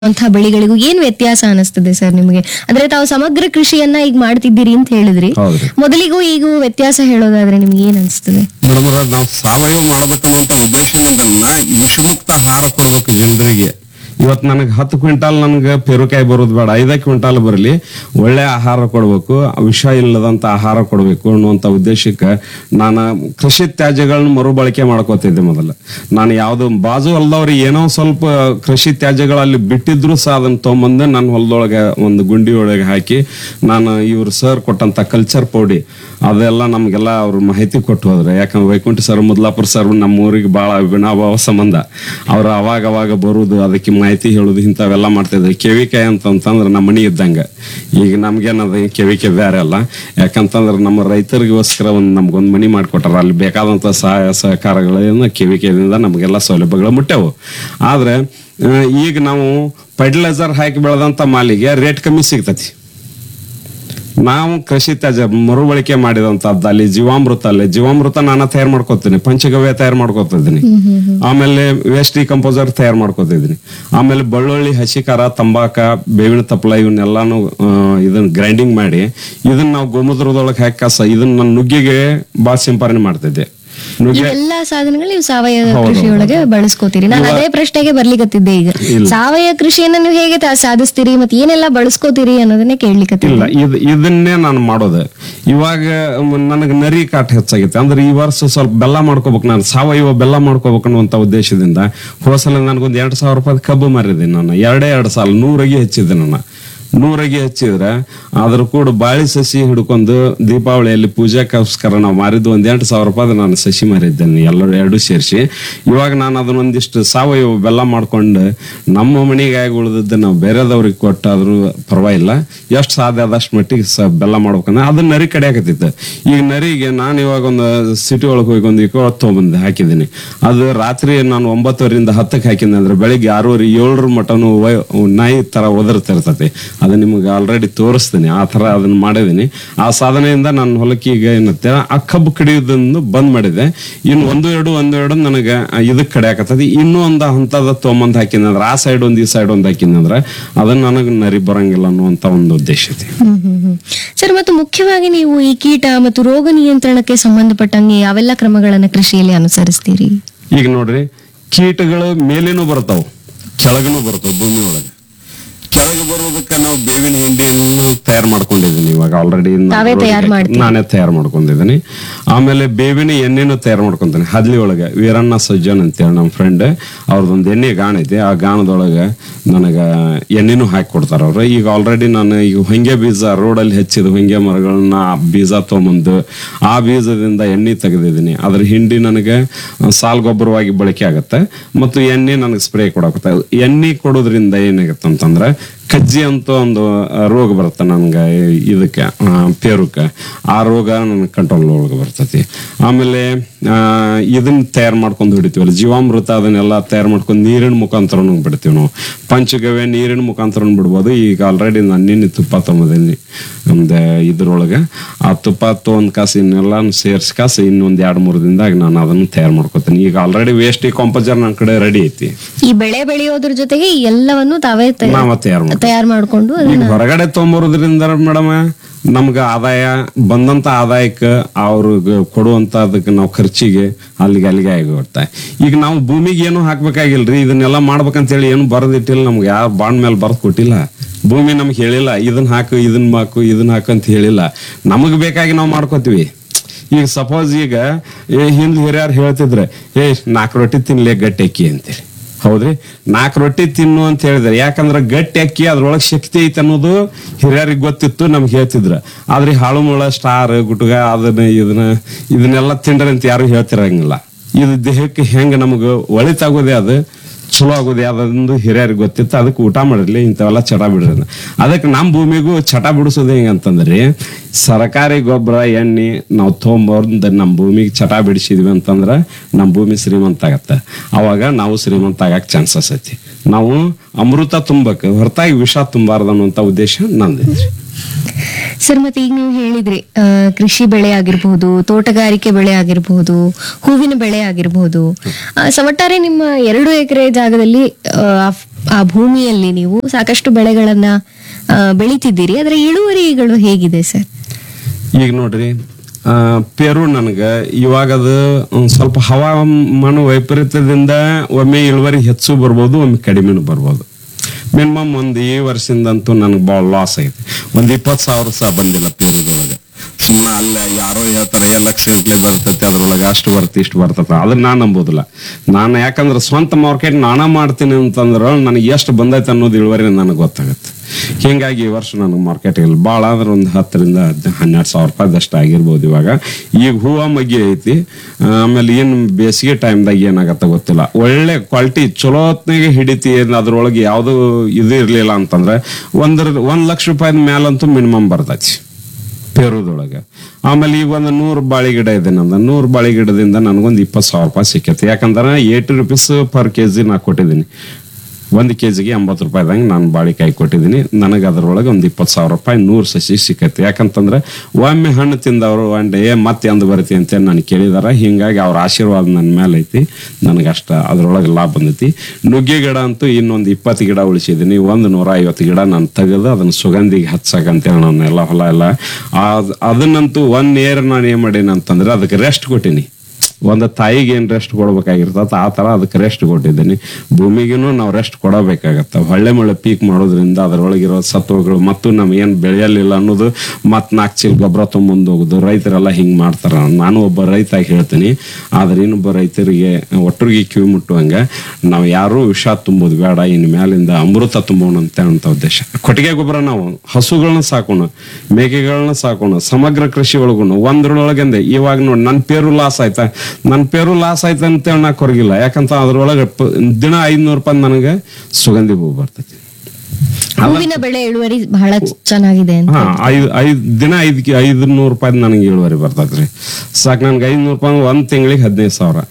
ಅಂತ ಬೆಳೆಗಳಿಗೂ ಏನ್ ವ್ಯತ್ಯಾಸ ಅನಿಸ್ತದೆ ಸರ್ ನಿಮಗೆ ಅಂದ್ರೆ ತಾವು ಸಮಗ್ರ ಕೃಷಿಯನ್ನ ಈಗ ಮಾಡ್ತಿದ್ದೀರಿ ಅಂತ ಹೇಳಿದ್ರಿ ಹೌದ್ರಿ ಮೊದಲಿಗೂ ಈಗ ವ್ಯತ್ಯಾಸ ಹೇಳೋದಾದ್ರೆ ನಿಮ್ಗೆ ಏನ್ ಅನಿಸ್ತದೆ ಮೇಡಮ್ ನಾವು ಸಾವಯವ ಮಾಡ್ಬೇಕನ್ನುವಂತ ಉದ್ದೇಶದಿಂದ ವಿಷಮುಕ್ತ ಆಹಾರ ಕೊಡ್ಬೇಕು ಜನರಿಗೆ ಇವತ್ತು ನನಗೆ ಹತ್ತು ಕ್ವಿಂಟಾಲ್ ನನಗೆ ಪೇರುಕಾಯಿ ಬರೋದು ಬೇಡ ಐದೇ ಕ್ವಿಂಟಾಲ್ ಬರಲಿ ಒಳ್ಳೆ ಆಹಾರ ಕೊಡಬೇಕು ವಿಷ ಇಲ್ಲದಂತ ಆಹಾರ ಕೊಡಬೇಕು ಅನ್ನುವಂಥ ಉದ್ದೇಶಕ್ಕೆ ನಾನು ಕೃಷಿ ತ್ಯಾಜ್ಯಗಳನ್ನ ಮರುಬಳಕೆ ಮಾಡ್ಕೋತಿದ್ದೆ ಮೊದಲು ನಾನು ಯಾವ್ದು ಬಾಜು ಹೊಲದವ್ರಿಗೆ ಏನೋ ಸ್ವಲ್ಪ ಕೃಷಿ ತ್ಯಾಜ್ಯಗಳಲ್ಲಿ ಬಿಟ್ಟಿದ್ರು ಸಹ ಅದನ್ನ ತೊಗೊಂಬಂದು ನನ್ನ ಹೊಲದೊಳಗೆ ಒಂದು ಗುಂಡಿ ಒಳಗೆ ಹಾಕಿ ನಾನು ಇವ್ರು ಸರ್ ಕೊಟ್ಟಂತ ಕಲ್ಚರ್ ಪೌಡಿ ಅದೆಲ್ಲ ನಮ್ಗೆಲ್ಲ ಅವ್ರು ಮಾಹಿತಿ ಕೊಟ್ಟು ಹೋದ್ರೆ ಯಾಕಂದ್ರೆ ವೈಕುಂಠ ಸರ್ ಮುದ್ಲಾಪುರ ಸರ್ ನಮ್ಮ ಊರಿಗೆ ಬಹಳ ಅವಿನಾಭಾವ ಸಂಬಂಧ ಅವ್ರು ಅವಾಗ ಅವಾಗ ಬರುದು ಅದಕ್ಕೆ ಮಾಹಿತಿ ಹೇಳುದು ಇಂಥವೆಲ್ಲ ಮಾಡ್ತಿದ್ರು ಕೆವಿಕಾಯಿ ಅಂತಂತಂದ್ರೆ ನಮ್ಮ ಮನಿ ಇದ್ದಂಗ ಈಗ ನಮ್ಗೇನದ ಕೆವಿಕೆ ಬೇರೆ ಅಲ್ಲ ಯಾಕಂತಂದ್ರೆ ನಮ್ಮ ರೈತರಿಗೋಸ್ಕರ ಒಂದು ನಮ್ಗೊಂದು ಮನಿ ಮಾಡಿಕೊಟ್ಟಾರ ಅಲ್ಲಿ ಬೇಕಾದಂತ ಸಹಾಯ ಸಹಕಾರಗಳಿಂದ ಕೆವಿಕೆಯಿಂದ ನಮಗೆಲ್ಲ ಸೌಲಭ್ಯಗಳು ಮುಟ್ಟ್ಯಾವು ಆದ್ರೆ ಆ, ಈಗ ನಾವು ಫರ್ಟಿಲೈಸರ್ ಹಾಕಿ ಬೆಳೆದಂತ ಮಾಲಿಗೆ ರೇಟ್ ಕಮ್ಮಿ ಸಿಗ್ತತಿ ನಾವು ಕೃಷಿ ತ್ಯಾಜ್ಯ ಮರುಬಳಕೆ ಮಾಡಿದಂತದ್ದು ಅಲ್ಲಿ ಜೀವಾಮೃತ ಅಲ್ಲಿ ಜೀವಾಮೃತ ನಾನು ತಯಾರು ಮಾಡ್ಕೋತೀನಿ ಪಂಚಗವ್ಯ ತಯಾರು ಮಾಡ್ಕೋತಿದ್ದೀನಿ ಆಮೇಲೆ ವೇಸ್ಟ್ ಡಿಕಂಪೋಸರ್ ತಯಾರು ಮಾಡ್ಕೋತಿದ್ದೀನಿ ಆಮೇಲೆ ಬೆಳ್ಳುಳ್ಳಿ ಹಸಿ ಖಾರ ತಂಬಾಕ ಬೇವಿನ ತಪ್ಪಲ ಇವನ್ನೆಲ್ಲಾನು ಆ, ಇದನ್ನ ಗ್ರೈಂಡಿಂಗ್ ಮಾಡಿ ಇದನ್ನ ನಾವು ಗೋಮೂತ್ರದೊಳಗೆ ಹಾಕಿ ಕಸ ಇದನ್ನ ನಾನು ನುಗ್ಗಿಗೆ ಭಾಳ ಸಿಂಪರಣೆ ಮಾಡ್ತಿದ್ದೆ ನುಗ್ಗೆ ಇವೆಲ್ಲ ಸಾಧನಗಳು ನೀವು ಸಾವಯವ ಹೌದು, ಕೃಷಿಯೊಳಗೆ ಬಳಸ್ಕೋತೀರಿ ನಾನು ಅದೇ ಪ್ರಶ್ನೆಗೆ ಬರ್ಲಿಕತ್ತಿದ್ದೆ ಈಗ ಇಲ್ಲ. ಸಾವಯವ ಕೃಷಿಯನ್ನ ನೀವು ಹೇಗೆ ತಾ- ಸಾಧಿಸ್ತೀರಿ ಮತ್ತೆ ಏನೆಲ್ಲ ಬಳಸ್ಕೋತೀರಿ ಅನ್ನೋದನ್ನೇ ಕೇಳ್ಲಿಕತ್ತಿದ್ದೆ ಇಲ್ಲ ಇದ್ ಇದನ್ನೇ ನಾನು ಮಾಡೋದು ಇವಾಗ ನನಗೆ ನರಿ ಕಾಟ ಹೆಚ್ಚಾಗೈತೆ ಅಂದ್ರೆ ಈ ವರ್ಷ ಸ್ವಲ್ಪ ಬೆಲ್ಲ ಮಾಡ್ಕೋಬೇಕು ನಾನು ಸಾವಯವ ಬೆಲ್ಲ ಮಾಡ್ಕೋಬೇಕು ಅನ್ನುವಂತ ಉದ್ದೇಶದಿಂದ ಹೋಸಲ ನನಗೊಂದು ಎರಡ್ ಸಾವಿರ ರೂಪಾಯಿ ಕಬ್ಬು ಮಾರಿದ್ದೀನಿ ನಾನು ಎರಡೇ ಎರಡು ಸಾಲ ನೂರಗೆ ಹೆಚ್ಚಿದ್ದೆ ನಾನು ನೂರಗೆ ಹಚ್ಚಿದ್ರೆ ಅದ್ರ ಕೂಡ ಬಾಳಿ ಸಸಿ ಹಿಡ್ಕೊಂಡು ದೀಪಾವಳಿಯಲ್ಲಿ ಪೂಜಾಕ್ಕೋಸ್ಕರ ನಾವು ಮಾರಿದ್ದು ಒಂದ್ ಎಂಟು ಸಾವಿರ ರೂಪಾಯಿ ನಾನು ಸಸಿ ಮಾರಿದ್ದೇನೆ ಎಲ್ಲರೂ ಎರಡು ಸೇರಿಸಿ ಇವಾಗ ನಾನು ಅದನ್ನ ಒಂದಿಷ್ಟು ಸಾವಯವ ಬೆಲ್ಲ ಮಾಡ್ಕೊಂಡು ನಮ್ಮ ಮನೆಗೆ ಆಗಿ ಉಳಿದದ್ದು ನಾವು ಬೇರೆದವ್ರಿಗೆ ಕೊಟ್ಟಾದ್ರೂ ಪರವಾಗಿಲ್ಲ ಎಷ್ಟು ಸಾಧ್ಯ ಆದಷ್ಟು ಮಟ್ಟಿಗೆ ಸ ಬೆಲ್ಲ ಮಾಡ್ಬೇಕಂದ್ರೆ ಅದನ್ನ ನರಿ ಕಡೆ ಹಾಕತ್ತಿತ್ತು ಈಗ ನರಿಗೆ ನಾನು ಇವಾಗ ಒಂದು ಸಿಟಿ ಒಳಗೆ ಹೋಗಿ ಒಂದು ಇಕೋ ತೊಗೊಂಬಂದು ಹಾಕಿದ್ದೀನಿ ಅದು ರಾತ್ರಿ ನಾನು ಒಂಬತ್ತುವರೆಯಿಂದ ಹತ್ತಕ್ಕೆ ಹಾಕಿದ್ದೆ ಅಂದ್ರೆ ಬೆಳಿಗ್ಗೆ ಆರೂವರೆ ಏಳರ ಮಟನು ವೈ- ನಾಯಿ ತರ ಒದರ್ತಿರ್ತೈತಿ ಅದು ನಿಮಗೆ ಆಲ್ರೆಡಿ ತೋರಿಸ್ತೀನಿ ಆ ತರ ಅದನ್ನ ಮಾಡಿದ್ದೀನಿ ಆ ಸಾಧನೆಯಿಂದ ನನ್ನ ಹೊಲಕ್ಕೆ ಈಗ ಏನತ್ತೆ ಆ ಕಬ್ಬು ಕಡಿಯೋದನ್ನು ಬಂದ್ ಮಾಡಿದೆ ಇನ್ನು ಒಂದು ಎರಡು ಒಂದು ಎರಡು ನನಗೆ ಇದಕ್ಕೆ ಕಡಿಯಾಕತ್ತದ ಇನ್ನೂ ಒಂದು ಹಂತದ ತೊಗೊಂಬಂದ್ ಹಾಕಿನಂದ್ರೆ ಆ ಸೈಡ್ ಒಂದು ಈ ಸೈಡ್ ಒಂದು ಹಾಕಿನಂದ್ರೆ ಅದನ್ನ ನನಗೆ ನರಿ ಬರಂಗಿಲ್ಲ ಅನ್ನುವಂತ ಒಂದು ಉದ್ದೇಶ ಐತಿ ಹ್ಮ್ ಹ್ಮ್ ಹ್ಮ್ ಸರ್ ಮತ್ತು ಮುಖ್ಯವಾಗಿ ನೀವು ಈ ಕೀಟ ಮತ್ತು ರೋಗ ನಿಯಂತ್ರಣಕ್ಕೆ ಸಂಬಂಧಪಟ್ಟಂಗೆ ಯಾವೆಲ್ಲ ಕ್ರಮಗಳನ್ನ ಕೃಷಿಯಲ್ಲಿ ಅನುಸರಿಸ್ತೀರಿ ಈಗ ನೋಡ್ರಿ ಕೀಟಗಳು ಮೇಲೇನು ಬರ್ತಾವ ಕೆಳಗನು ಬರ್ತಾವ ಭೂಮಿ ಒಳಗೆ ಕೆಳಗೆ ಬರೋದಕ್ಕೆ ನಾವು ಬೇವಿನ ಹಿಂಡಿಯನ್ನು ತಯಾರು ಮಾಡ್ಕೊಂಡಿದ್ದೀನಿ ಇವಾಗ ಆಲ್ರೆಡಿ ತಾವೇ ತಯಾರ್ ಮಾಡ್ತೀರಿ? ನಾನೇ ತಯಾರು ಮಾಡ್ಕೊಂಡಿದ್ದೀನಿ ಆಮೇಲೆ ಬೇವಿನ ಎಣ್ಣೆನೂ ತಯಾರು ಮಾಡ್ಕೊಂತೀನಿ ಹದ್ಲಿ ಒಳಗೆ ವೀರಣ್ಣ ಸಜ್ಜನ್ ಅಂತೇಳಿ ನಮ್ಮ ಫ್ರೆಂಡ್ ಅವ್ರದ್ದೊಂದು ಎಣ್ಣೆ ಗಾಣ ಐತಿ ಆ ಗಾಣದೊಳಗೆ ನನಗೆ ಎಣ್ಣೆನೂ ಹಾಕಿ ಕೊಡ್ತಾರ ಅವ್ರು ಈಗ ಆಲ್ರೆಡಿ ನಾನು ಈಗ ಹೊಂಗೆ ಬೀಜ ರೋಡಲ್ಲಿ ಹೆಚ್ಚಿದ ಹೊಂಗೆ ಮರಗಳನ್ನ ಆ ಬೀಜ ತೊಗೊಂಬಂದು ಆ ಬೀಜದಿಂದ ಎಣ್ಣೆ ತೆಗೆದಿದ್ದೀನಿ ಅದ್ರ ಹಿಂಡಿ ನನಗೆ ಸಾಲ್ ಗೊಬ್ಬರವಾಗಿ ಬಳಕೆ ಆಗುತ್ತೆ ಮತ್ತು ಎಣ್ಣೆ ನನಗೆ ಸ್ಪ್ರೇ ಕೊಡಾಕತ್ತೆ ಎಣ್ಣೆ ಕೊಡೋದ್ರಿಂದ ಏನಾಗುತ್ತೆ ಅಂತಂದ್ರೆ ಕಜ್ಜಿ ಅಂತ ಒಂದು ಆ, ರೋಗ ಬರುತ್ತೆ ನನ್ಗೆ ಇದಕ್ಕೆ ಆ, ಪೇರುಕ್ಕೆ ಆ ರೋಗ ನನ್ನ ಕಂಟ್ರೋಲ್ ಒಳಗೆ ಬರ್ತೈತಿ ಆಮೇಲೆ ಆ, ಇದನ್ನ ತಯಾರು ಮಾಡ್ಕೊಂಡು ಹಿಡಿತೀವಲ್ಲ ಜೀವಾಮೃತ ಅದನ್ನೆಲ್ಲ ತಯಾರು ಮಾಡ್ಕೊಂಡು ನೀರಿನ ಮುಖಾಂತರ ಬಿಡ್ತೀವಿ ನಾವು ಪಂಚಗವ್ಯ ನೀರಿನ ಮುಖಾಂತರ ಬಿಡ್ಬೋದು ಈಗ ಆಲ್ರೆಡಿ ನಾನು ನಿನ್ನೆ ತುಪ್ಪ ತೊಗೊಂಬಂದಿನಿ ಒಂದು ಇದ್ರೊಳಗೆ ಆ ತುಪ್ಪ ತೊಗೊಂಡ್ ಕಾಸು ಇನ್ನೆಲ್ಲ ಸೇರ್ಸಿ ಕಾಸು ಇನ್ನೊಂದ್ ಎರಡ್ ಮೂರು ದಿನದಾಗ ನಾನು ಅದನ್ನು ತಯಾರು ಮಾಡ್ಕೊತೀನಿ ಈಗ ಆಲ್ರೆಡಿ ವೇಸ್ಟ್ ಕಾಂಪೋಸರ್ ನನ್ನ ಕಡೆ ರೆಡಿ ಐತಿ ಈ ಬೆಳೆ ಬೆಳೆಯೋದ್ರ ಜೊತೆಗೆ ಈ ಎಲ್ಲವನ್ನು ತಾವೇ ತ- ನಾವ ತಯಾರು ಮಾಡ್ತೀವಿ ತಯಾರು ಮಾಡ್ಕೊಂಡು ಈಗ ಹೊರಗಡೆ ತೊಗೊಂಬರೋದ್ರಿಂದ ಮೇಡಮ್ ನಮ್ಗ ಆದಾಯ ಬಂದಂತ ಆದಾಯಕ್ಕೆ ಅವ್ರಿಗೆ ಕೊಡುವಂತ ಅದಕ್ಕೆ ನಾವು ಖರ್ಚಿಗೆ ಅಲ್ಲಿಗೆ ಅಲ್ಲಿಗೆ ಆಗಿಬಿಡ್ತಾ ಈಗ ನಾವು ಭೂಮಿಗೆ ಏನು ಹಾಕ್ಬೇಕಾಗಿಲ್ರಿ ಇದನ್ನೆಲ್ಲ ಮಾಡ್ಬೇಕಂತೇಳಿ ಏನು ಬರದಿಟ್ಟಿಲ್ಲ ನಮ್ಗೆ ಯಾರು ಬಾಂಡ್ ಮೇಲೆ ಬರ್ದ್ ಕೊಟ್ಟಿಲ್ಲ ಭೂಮಿ ನಮ್ಗೆ ಹೇಳಿಲ್ಲ ಇದನ್ನ ಹಾಕು ಇದನ್ನ ಹಾಕು ಇದನ್ನ ಹಾಕು ಅಂತ ಹೇಳಿಲ್ಲ ನಮಗ್ ಬೇಕಾಗಿ ನಾವು ಮಾಡ್ಕೋತೀವಿ ಈಗ ಸಪೋಸ್ ಈಗ ಏ ಹಿಂದ್ ಹಿರಿಯರು ಹೇಳ್ತಿದ್ರೆ ಏ ನಾಲ್ಕು ರೊಟ್ಟಿ ತಿನ್ಲೆ ಗಟ್ಟಿ ಅಕ್ಕಿ ಅಂತೇಳಿ ಹೌದ್ರಿ ನಾಲ್ಕು ರೊಟ್ಟಿ ತಿನ್ನು ಅಂತ ಹೇಳಿದ್ರೆ ಯಾಕಂದ್ರೆ ಗಟ್ಟಿ ಅಕ್ಕಿ ಅದ್ರೊಳಗೆ ಶಕ್ತಿ ಐತೆ ಅನ್ನೋದು ಹಿರಿಯರಿಗೆ ಗೊತ್ತಿತ್ತು ನಮ್ಗೆ ಹೇಳ್ತಿದ್ರ ಆದ್ರೆ ಈ ಹಾಳು ಮುಳ ಸ್ಟಾರ್ ಗುಟ್ಗ ಅದನ್ನ ಇದನ್ನ ಇದನ್ನೆಲ್ಲ ತಿಂಡ್ರಿ ಅಂತ ಯಾರು ಹೇಳ್ತಿರಂಗಿಲ್ಲ ಇದು ದೇಹಕ್ಕೆ ಹೆಂಗ ನಮಗ ಒಳಿತಾಗೋದೇ ಅದು ಚಲೋ ಆಗೋದು ಯಾವ್ದೊಂದು ಹಿರಿಯರಿಗೆ ಗೊತ್ತಿತ್ತು ಅದಕ್ಕೆ ಊಟ ಮಾಡಿರ್ಲಿ ಇಂಥವೆಲ್ಲ ಚಟ ಬಿಡ್ರಿ ಅಂತ. ಅದಕ್ಕೆ ನಮ್ಮ ಭೂಮಿಗೂ ಚಟ ಬಿಡಿಸೋದು ಹೆಂಗಂತಂದ್ರಿ ಸರ್ಕಾರಿ ಗೊಬ್ಬರ ಎಣ್ಣೆ ನಾವು ತೊಗೊಂಬಂದು ನಮ್ಮ ಭೂಮಿಗೆ ಚಟ ಬಿಡಿಸಿದ್ವಿ ಅಂತಂದ್ರೆ ನಮ್ಮ ಭೂಮಿ ಶ್ರೀಮಂತ ಆಗತ್ತೆ ಅವಾಗ ನಾವು ಶ್ರೀಮಂತ ಆಗಕ್ಕೆ ಚಾನ್ಸಸ್ ಐತಿ ನಾವು ಅಮೃತ ತುಂಬಕ್ಕೆ ಹೊರತಾಗಿ ವಿಷ ತುಂಬಾರ್ದು ಅನ್ನುವಂಥ ಉದ್ದೇಶ ನಂದೈತ್ರಿ ಸರ್ ಮತ್ತೆ ಈಗ ನೀವು ಹೇಳಿದ್ರಿ ಆ, ಕೃಷಿ ಬೆಳೆ ಆಗಿರ್ಬಹುದು ತೋಟಗಾರಿಕೆ ಬೆಳೆ ಆಗಿರ್ಬಹುದು ಹೂವಿನ ಬೆಳೆ ಆಗಿರ್ಬಹುದು ಆ, ಸ ಒಟ್ಟಾರೆ ನಿಮ್ಮ ಎರಡು ಎಕರೆ ಜಾಗದಲ್ಲಿ ಆ, ಆ ಭೂಮಿಯಲ್ಲಿ ನೀವು ಸಾಕಷ್ಟು ಬೆಳೆಗಳನ್ನ ಆ, ಬೆಳಿತಿದ್ದೀರಿ ಅದರ ಇಳುವರಿಗಳು ಹೇಗಿದೆ ಸರ್ ಈಗ ನೋಡ್ರಿ ಆ, ಪೇರು ನನಗೆ ಇವಾಗ ಅದು ಒಂದ್ ಸ್ವಲ್ಪ ಹವಾಮಾನ ವೈಪರೀತ್ಯದಿಂದ ಒಮ್ಮೆ ಇಳುವರಿ ಹೆಚ್ಚು ಬರ್ಬೋದು ಒಮ್ಮೆ ಕಡಿಮೆನೂ ಬರ್ಬೋದು ಮಿನಿಮಮ್ ಒಂದು ಈ ವರ್ಷದಿಂದಂತೂ ನನಗೆ ಭಾಳ ಲಾಸ್ ಐತಿ ಒಂದು ಇಪ್ಪತ್ತು ಸಾವಿರ ಸಹ ಬಂದಿಲ್ಲ ಪೇರುದೊಳಗೆ ಸುಮ್ಮನೆ ಅಲ್ಲೇ ಯಾರೋ ಹೇಳ್ತಾರೆ ಏ ಲಕ್ಷ ಗಂಟ್ಲೆ ಬರ್ತೈತೆ ಅದ್ರೊಳಗೆ ಅಷ್ಟು ಬರ್ತೈತೆ ಇಷ್ಟು ಬರ್ತೈತೆ ಅದನ್ನ ನಾನು ನಂಬೋದಿಲ್ಲ ನಾನು ಯಾಕಂದ್ರೆ ಸ್ವಂತ ಮಾರ್ಕೆಟ್ ನಾನ ಮಾಡ್ತೀನಿ ಅಂತಂದ್ರೆ ನನಗೆ ಎಷ್ಟು ಬಂದೈತೆ ಅನ್ನೋದು ಇಳುವರಿ ನನಗೆ ಗೊತ್ತಾಗುತ್ತೆ ಹಿಂಗಾಗಿ ಈ ವರ್ಷ ನನಗೆ ಮಾರ್ಕೆಟ್ ಇಲ್ಲ ಭಾಳ ಅಂದ್ರೆ ಒಂದು ಹತ್ತರಿಂದ ಹದ್- ಹನ್ನೆರಡು ಸಾವಿರ ರೂಪಾಯಿದಷ್ಟು ಆಗಿರ್ಬೋದು ಇವಾಗ ಈಗ ಹೂವ ಮಗ್ಗಿ ಐತಿ ಆಮೇಲೆ ಏನು ಬೇಸಿಗೆ ಟೈಮ್ದಾಗ ಏನಾಗತ್ತ ಗೊತ್ತಿಲ್ಲ ಒಳ್ಳೆ ಕ್ವಾಲಿಟಿ ಚಲೋ ಹೊತ್ನಾಗೆ ಹಿಡಿತಿ ಏನ್ ಅದ್ರೊಳಗೆ ಯಾವುದು ಇದು ಇರಲಿಲ್ಲ ಅಂತಂದ್ರೆ ಒಂದ್ರ ಒಂದ್ ಲಕ್ಷ ರೂಪಾಯಿದ ಮೇಲಂತೂ ಮಿನಿಮಮ್ ಬರ್ತೈತಿ ಪೇರುದೊಳಗೆ ಆಮೇಲೆ ಈಗ ಒಂದು ನೂರು ಬಾಳೆ ಗಿಡ ಇದೆ ನಂದು ನೂರು ಬಾಳೆ ಗಿಡದಿಂದ ನನಗೊಂದು ಇಪ್ಪತ್ತು ಸಾವಿರ ರೂಪಾಯಿ ಸಿಕ್ಕೈತಿ ಯಾಕಂದ್ರೆ eighty rupees per K G ನಾ ಕೊಟ್ಟಿದ್ದೀನಿ ಒಂದು ಕೆ ಜಿಗೆ ಎಂಬತ್ತು ರೂಪಾಯಿದಂಗೆ ನಾನು ಬಾಳಿಕಾಯಿ ಕೊಟ್ಟಿದ್ದೀನಿ ನನಗೆ ಅದರೊಳಗೆ ಒಂದು ಇಪ್ಪತ್ತು ಸಾವಿರ ರೂಪಾಯಿ ನೂರು ಸಸಿ ಸಿಕ್ಕೈತಿ ಯಾಕಂತಂದ್ರೆ ಒಮ್ಮೆ ಹಣ್ಣು ತಿಂದವರು ಒಂಡೆ ಏ ಮತ್ತೆ ಎಂದು ಬರ್ತಿ ಅಂತ ನಾನು ಕೇಳಿದಾರ ಹಿಂಗಾಗಿ ಅವ್ರ ಆಶೀರ್ವಾದ ನನ್ನ ಮೇಲೆ ಐತಿ ನನಗೆ ಅಷ್ಟ ಅದ್ರೊಳಗೆ ಲಾಭ ಬಂದೈತಿ ನುಗ್ಗೆ ಗಿಡ ಅಂತೂ ಇನ್ನೊಂದು ಇಪ್ಪತ್ತು ಗಿಡ ಉಳಿಸಿದ್ದೀನಿ ಒಂದು ನೂರ ಐವತ್ತು ಗಿಡ ನಾನು ತೆಗೆದು ಅದನ್ನ ಸುಗಂಧಿಗೆ ಹಚ್ಚಕಂತೇಳಿ ನಾನು ಎಲ್ಲ ಹೊಲ ಎಲ್ಲ ಆ- ಅದನ್ನಂತೂ ಒನ್ ಇಯರ್ ನಾನು ಏನ್ ಮಾಡೀನಿ ಅಂತಂದ್ರೆ ಅದಕ್ಕೆ ರೆಸ್ಟ್ ಕೊಟ್ಟಿನಿ ಒಂದು ತಾಯಿಗೆ ಏನ್ ರೆಸ್ಟ್ ಕೊಡ್ಬೇಕಾಗಿರ್ತದ ಆ ತರ ಅದಕ್ಕೆ ರೆಸ್ಟ್ ಕೊಟ್ಟಿದ್ದೀನಿ ಭೂಮಿಗೂ ನಾವು ರೆಸ್ಟ್ ಕೊಡಬೇಕಾಗತ್ತ ಹೊಳ್ಳೆ ಮಳೆ ಪೀಕ್ ಮಾಡೋದ್ರಿಂದ ಅದರೊಳಗಿರೋ ಸತ್ವಗಳು ಮತ್ತು ನಮ್ಗೆ ಏನ್ ಬೆಳೆಯಲಿಲ್ಲ ಅನ್ನೋದು ಮತ್ ನಾಲ್ಕು ಚೀಲ ಗೊಬ್ಬರ ತೊಗೊಂಬಂದು ಹೋಗುದು ರೈತರೆಲ್ಲ ಹಿಂಗ್ ಮಾಡ್ತಾರ ನಾನು ಒಬ್ಬ ರೈತಾಗಿ ಹೇಳ್ತೀನಿ ಆದ್ರೆ ಇನ್ನೊಬ್ಬ ರೈತರಿಗೆ ಒಟ್ಟರಿಗೆ ಕಿವಿ ಮುಟ್ಟುವಂಗ ನಾವು ಯಾರು ವಿಷ ತುಂಬೋದು ಬೇಡ ಇನ್ ಮ್ಯಾಲಿಂದ ಅಮೃತ ತುಂಬೋಣ ಅಂತ ಅಂತ ಉದ್ದೇಶ ಕೊಟ್ಟಿಗೆ ಗೊಬ್ಬರ ನಾವು ಹಸುಗಳನ್ನ ಸಾಕೋಣ ಮೇಕೆಗಳನ್ನ ಸಾಕೋಣ ಸಮಗ್ರ ಕೃಷಿ ಒಳಗುಣ ಒಂದ್ರೊಳಗಂದೆ ಇವಾಗ ನೋಡಿ ನನ್ನ ಪೇರು ಲಾಸ್ ಆಯ್ತಾ ನನ್ನ ಪೇರು ಲಾಸ್ ಆಯ್ತಾ ಅಂತ ನಾ ಕೊರಗಿಲ್ಲ ಯಾಕಂತ ಅದ್ರೊಳಗೆ ಪ- ದಿನ ಐದ್ನೂರು ರೂಪಾಯಿ ನನಗೆ ಸುಗಂಧಿ ಹೂ ಬರ್ತೈತಿ ಹೂವಿನ ಬೆಳೆ ಇಳುವರಿ ಬಹಳ ಚೆನ್ನಾಗಿದೆ ಅಂತ ಹಾ ಐದ್ ಐದ್ ದಿನ ಐದ್ ಕಿ- ಐದ್ ನೂರು ರೂಪಾಯಿ ನನಗೆ ಇಳುವರಿ ಬರ್ತೈತ್ರಿ ಸಾಕು ನನ್ಗೆ ಐದ್ನೂರು ರೂಪಾಯಿ ಒಂದ್ ತಿಂಗಳಿಗೆ ಹದಿನೈದು ಸಾವಿರ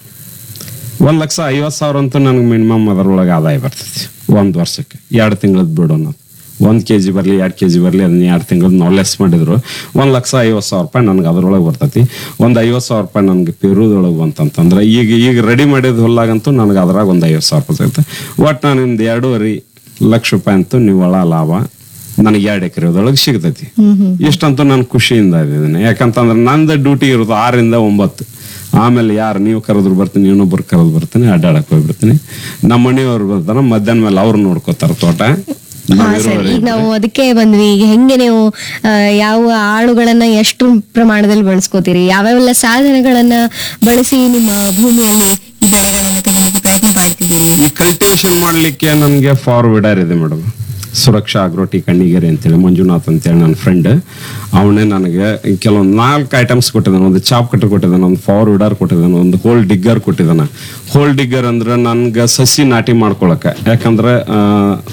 ಒಂದ್ ಲಕ್ಷ ಐವತ್ತು ಸಾವಿರ ಅಂತೂ ನನಗೆ ಮಿನಿಮಮ್ ಅದರೊಳಗೆ ಆದಾಯ ಬರ್ತೈತಿ ಒಂದ್ ವರ್ಷಕ್ಕೆ ಎರಡು ತಿಂಗಳದ್ ಬಿಡೋಣ ಒಂದ್ ಕೆ ಜಿ ಬರಲಿ ಎರಡು ಕೆ ಜಿ ಬರಲಿ ಅದನ್ನ ಎರಡು ತಿಂಗಳದ್ ನಾವು ಲೆಸ್ ಮಾಡಿದ್ರು ಒಂದ್ ಲಕ್ಷ ಐವತ್ತು ಸಾವಿರ ರೂಪಾಯಿ ನನಗೆ ಅದ್ರೊಳಗೆ ಬರ್ತೈತಿ ಒಂದ್ ಐವತ್ತು ಸಾವಿರ ರೂಪಾಯಿ ನನಗೆ ಪೆರುದೊಳಗೆ ಬಂತಂತಂದ್ರೆ ಈಗ ಈಗ ರೆಡಿ ಮಾಡಿದ ಹೊಲ್ಲಾಗಂತೂ ನನಗೆ ಅದ್ರಾಗ ಒಂದು ಐವತ್ತು ಸಾವಿರ ರೂಪಾಯಿ ಸಿಗುತ್ತೆ ಒಟ್ಟು ನಾನು ನಿಮ್ದು ಎರಡೂವರೆ ಲಕ್ಷ ರೂಪಾಯಿ ಅಂತೂ ನಿವ್ವಳ ಲಾಭ ನನಗೆ ಎರಡು ಎಕರೆದೊಳಗೆ ಸಿಗ್ತೈತಿ ಇಷ್ಟಂತೂ ನಾನು ಖುಷಿಯಿಂದ ಇದ್ದೀನಿ ಯಾಕಂತಂದ್ರೆ ನಂದು ಡ್ಯೂಟಿ ಇರೋದು ಆರರಿಂದ ಒಂಬತ್ತು ಆಮೇಲೆ ಯಾರು ನೀವು ಕರೆದ್ರು ಬರ್ತೀನಿ ಇನ್ನೊಬ್ರು ಕರೆದು ಬರ್ತೀನಿ ಅಡ್ಡಾಡಕ್ ಹೋಗ್ಬಿಡ್ತೀನಿ ನಮ್ಮ ಮನೆಯವ್ರು ಬರ್ತಾರ ಮಧ್ಯಾಹ್ನ ಮೇಲೆ ಅವ್ರು ನೋಡ್ಕೋತಾರ ತೋಟ ಹಾ ನಾವ್ ಸರ್ ಇರೋವರೆಗೆ. ಈಗ ನಾವು ಅದಕ್ಕೆ ಬಂದ್ವಿ ಈಗ ಹೆಂಗೆ ನೀವು ಆ, ಯಾವ ಆಳುಗಳನ್ನ ಎಷ್ಟು ಪ್ರಮಾಣದಲ್ಲಿ ಬಳಸ್ಕೋತೀರಿ ಯಾವ್ಯಾವೆಲ್ಲ ಸಾಧನಗಳನ್ನ ಬಳಸಿ ನಿಮ್ಮ ಭೂಮಿಯಲ್ಲಿ ಈ ಬೆಳೆಗಳನ್ನ ತೆಗೆಯಲಿಕ್ಕೆ ಪ್ರಯತ್ನ ಮಾಡ್ತಿದ್ದೀರಿ ಈ ಕಲ್ಟಿವೇಶನ್ ಮಾಡ್ಲಿಕ್ಕೆ ನನಗೆ ಫಾರ್ವಿಡರ್ ಇದೆ ಮೇಡಮ್ ಸುರಕ್ಷಾ ಅಗ್ರೋಟಿ ಕಣ್ಣಿಗೆರೆ ಅಂತೇಳಿ ಮಂಜುನಾಥ್ ಅಂತೇಳಿ ನನ್ನ ಫ್ರೆಂಡ್ ಅವನೇ ನನಗೆ ಕೆಲವೊಂದು ನಾಲ್ಕು ಐಟಮ್ಸ್ ಕೊಟ್ಟಿದ್ದಾನೆ ಒಂದು ಚಾಪ್ ಕಟ್ಟರ್ ಕೊಟ್ಟಿದ್ದಾನೆ ಒಂದು ಫಾರ್ವಿಡರ್ ಕೊಟ್ಟಿದ್ದಾನೆ ಒಂದು ಹೋಲ್ ಡಿಗ್ಗರ್ ಕೊಟ್ಟಿದ್ದಾನೆ ಹೋಲ್ ಡಿಗ್ಗರ್ ಅಂದ್ರೆ ನನ್ಗೆ ಸಸಿ ನಾಟಿ ಮಾಡ್ಕೊಳಕ್ಕೆ ಯಾಕಂದ್ರೆ ಆ,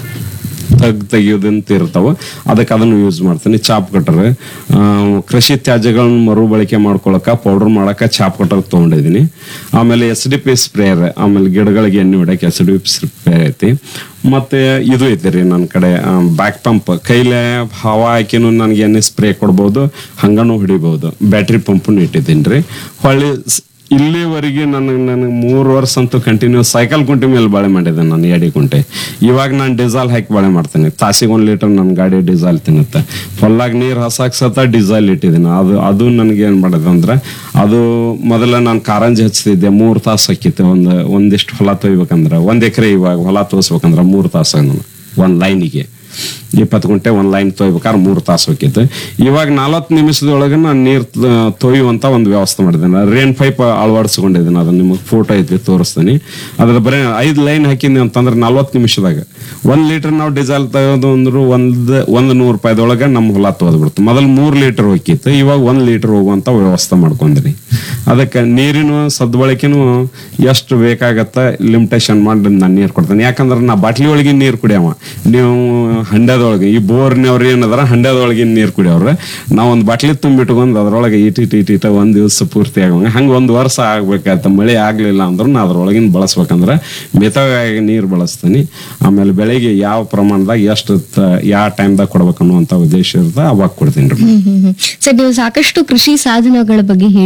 ತಗ್ ತೆಗಿಯೋದಂತ ಇರ್ತಾವ ಅದಕ್ಕೆ ಅದನ್ನು ಯೂಸ್ ಮಾಡ್ತೀನಿ ಚಾಪ್ ಕಟರ್ ಕೃಷಿ ತ್ಯಾಜ್ಯಗಳನ್ನ ಮರುಬಳಕೆ ಮಾಡ್ಕೊಳಕ ಪೌಡರ್ ಮಾಡಕ ಚಾಪ್ ಕಟರ್ ತೊಗೊಂಡಿದ್ದೀನಿ ಆಮೇಲೆ ಎಸ್ ಡಿ ಪಿ ಸ್ಪ್ರೇಯರ್ ಆಮೇಲೆ ಗಿಡಗಳಿಗೆ ಎಣ್ಣೆ ಹೊಡಕ್ಕೆ ಎಸ್ ಡಿ ಪಿ ಸ್ಪ್ರೇ ಐತಿ ಮತ್ತೆ ಇದು ಐತಿ ರೀ ನನ್ನ ಕಡೆ ಬ್ಯಾಕ್ ಪಂಪ್ ಕೈಲೇ ಹವಾ ಹಾಕಿನೂ ನನಗೆ ಎಣ್ಣೆ ಸ್ಪ್ರೇ ಕೊಡ್ಬೋದು ಹಂಗನೂ ಹೊಡಿಬಹುದು ಬ್ಯಾಟ್ರಿ ಪಂಪನ್ನು ಇಟ್ಟಿದ್ದೀನಿ ರೀ ಹೊಳ್ಳಿ ಸ್- ಇಲ್ಲಿವರೆಗೆ ನನಗೆ ನನಗೆ ಮೂರು ವರ್ಷ ಅಂತೂ ಕಂಟಿನ್ಯೂ ಸೈಕಲ್ ಕುಂಟಿ ಮೇಲೆ ಬಾಳೆ ಮಾಡಿದ್ದೆ ನಾನು ಎಡಿ ಕುಂಟೆ ಇವಾಗ ನಾನು ಡೀಸೆಲ್ ಹಾಕಿ ಬಾಳೆ ಮಾಡ್ತೀನಿ ತಾಸಿಗೆ ಒಂದು ಲೀಟರ್ ನನ್ನ ಗಾಡಿ ಡೀಸೆಲ್ ತಿನ್ನುತ್ತೆ ಹೊಲ್ಲಾಗ ನೀರು ಹಸಾಕ್ ಸತ ಡೀಸೆಲ್ ಇಟ್ಟಿದ್ದೀನಿ ಅದು ಅದು ನನಗೆ ಏನು ಮಾಡಿದೆ ಅಂದ್ರೆ ಅದು ಮೊದಲ ನಾನು ಕಾರಂಜಿ ಹಚ್ತಿದ್ದೆ ಮೂರು ತಾಸು ಹಾಕಿತ್ತು ಒಂದು ಒಂದಿಷ್ಟು ಹೊಲ ತೊಯ್ಬೇಕಂದ್ರೆ ಒಂದು ಎಕರೆ ಇವಾಗ ಹೊಲ ತೋರಿಸ್ಬೇಕಂದ್ರೆ ಮೂರು ತಾಸು ನಾನು ಒಂದು ಲೈನಿಗೆ ಇಪ್ಪತ್ತು ಗಂಟೆ ಒಂದು ಲೈನ್ ತೊಯ್ಬೇಕಾದ್ರೆ ಮೂರು ತಾಸು ಹೋಗಿತ್ತು ಇವಾಗ ನಲವತ್ತು ನಿಮಿಷದೊಳಗೆ ನಾನು ನೀರು ತೊಯ್ಯುವಂತ ಒಂದು ವ್ಯವಸ್ಥೆ ಮಾಡಿದ್ದೇನೆ ರೇನ್ ಪೈಪ್ ಅಳವಡಿಸ್ಕೊಂಡಿದ್ದೀನಿ ಅದನ್ನ ನಿಮಗೆ ಫೋಟೋ ಐತಿ ತೋರಿಸ್ತೀನಿ ಅದ್ರ ಬರೀ ಐದು ಲೈನ್ ಹಾಕಿದ್ನಿ ಅಂತಂದ್ರೆ ನಲ್ವತ್ತು ನಿಮಿಷದಾಗ ಒಂದು ಲೀಟರ್ ನಾವು ಡೀಸೆಲ್ ತೆಗೆದು ಅಂದ್ರು ಒಂದು ಒಂದು ನೂರು ರೂಪಾಯಿದೊಳಗೆ ನಮ್ಮ ಹೊಲ ತೊಗೊದ್ಬಿಡ್ತು ಮೊದಲು ಮೂರು ಲೀಟರ್ ಹೋಗಿತ್ತು ಇವಾಗ ಒಂದು ಲೀಟರ್ ಹೋಗುವಂತ ವ್ಯವಸ್ಥೆ ಮಾಡ್ಕೊಂಡ್ರಿ ಅದಕ್ಕೆ ನೀರಿನ ಸದ್ಬಳಕೆನೂ ಎಷ್ಟು ಬೇಕಾಗತ್ತ ಲಿಮಿಟೇಷನ್ ಮಾಡಿ ನಾನು ನೀರು ಕೊಡ್ತೇನೆ ಯಾಕಂದ್ರೆ ನಾ ಬಾಟ್ಲಿ ಒಳಗಿನ ನೀರು ಕುಡಿಯವ ನೀವು ಹಂಡ್ಯದೊಳಗೆ ಈ ಬೋರ್ನವ್ರು ಏನದಾರ ಹಂಡ್ಯದೊಳಗಿನ ನೀರು ಕುಡಿಯವ್ರೆ ನಾವು ಒಂದು ಬಾಟ್ಲಿ ತುಂಬಿಟ್ಕೊಂಡು ಅದ್ರೊಳಗೆ ಇಟ್ ಇಟ್ ಇಟ್ ಇಟ ಒಂದ್ ದಿವಸ ಪೂರ್ತಿ ಆಗುವಂಗ ಹಂಗ ಒಂದು ವರ್ಷ ಆಗ್ಬೇಕಾಯ್ತ ಮಳೆ ಆಗ್ಲಿಲ್ಲ ಅಂದ್ರೂ ನಾ ಅದ್ರೊಳಗಿನ ಬಳಸ್ಬೇಕಂದ್ರೆ ಮಿತವಾಗಿ ನೀರು ಬಳಸ್ತೀನಿ ಆಮೇಲೆ ಬೆಳೆಗೆ ಯಾವ ಪ್ರಮಾಣದಾಗ ಎಷ್ಟು ತ- ಯಾವ ಟೈಮ್ದಾಗ ಕೊಡ್ಬೇಕು ಅನ್ನುವಂತ ಉದ್ದೇಶ ಇರುತ್ತೆ ಅವಾಗ ಕೊಡ್ತೀನಿ ರೀ ಹ್ಮ್ ಹ್ಮ್ ಹ್ಮ್. ಸರ್ ನೀವು ಸಾಕಷ್ಟು ಕೃಷಿ ಸಾಧನಗಳ ಬಗ್ಗೆ ಹೇಳಿದ್ರಿ